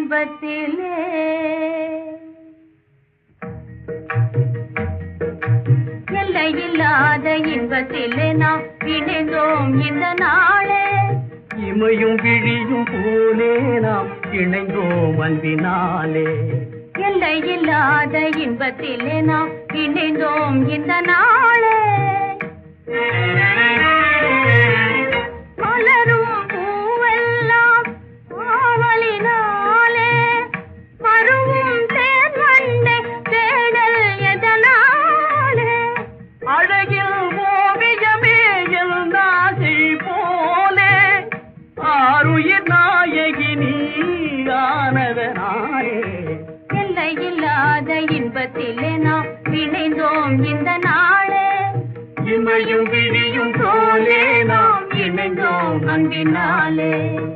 இன்பத்திலே எல்லையில்லாத இன்பத்திலே நாம் இணைந்தோம் இந்த நாளே இமையும் விழியும் போலே நாம் இணைந்தோம் அன்பினாலே எல்லையில்லாத இன்பத்திலே நாம் இணைந்தோம் இந்த நாளே மலரும் பூவெல்லாம் ஆவலினாலே மருவும் தேர்வண்டை தேடல் எதனாலே அழகில் ஓவியமே நாசை போலே ஆருயிர் நாயகி நீ ஆனதனாலே எல்லையில்லாத இன்பத்திலே நாம் இணைந்தோம் இந்த நாளே இமையும் விழியும் போலே நாம் இணைந்தோம் அன்பினாலே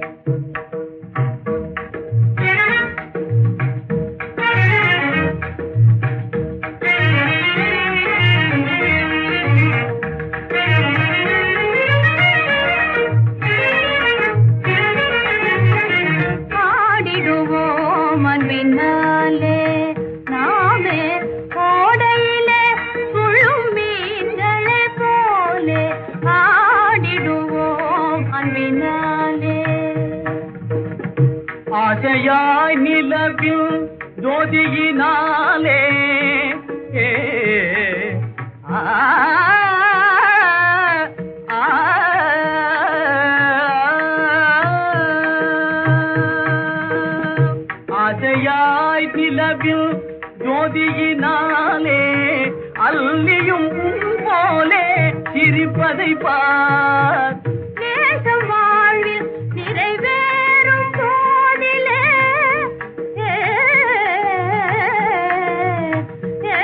ஆடிடுவோம் அன்பினாலே நாமே கோடையிலே முழும் மீன்களை போலே ஆடிடுவோம் அன்பினாலே ஆசையாய் நிலவில் ஜோதியினாலே ஏ, ஆ, ஆ, ஆசையாய் நிலவில் ஜோதியினாலே அல்லியும் உன் போலே சிரிப்பதை பார் நேசம் வாழ்வில் நிறைவேறும் போதிலே ஏ, ஏ,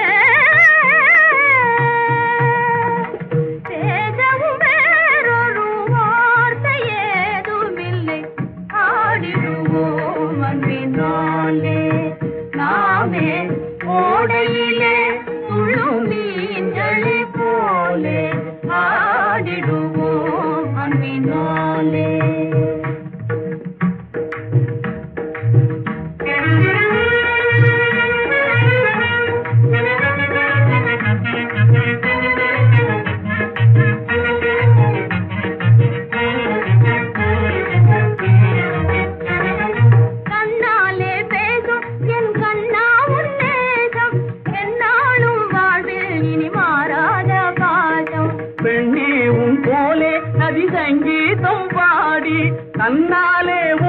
பேசவும் வேறொரு வார்த்தை ஏதுமில்லை ஆடிடுவோம் அன்பினாலே நாமே ஓடையிலே துள்ளும் மீன்களை போலே ஆடிடுவோம் அன்பினாலே கண்ணாலே பேசும் என் கண்ணா உன் நேசம் என்னாலும் வாழ்வில் இனி மாறாத பாசம் பெண்ணே உன் போலே நதி சங்கீதம் பாடி தன்னாலே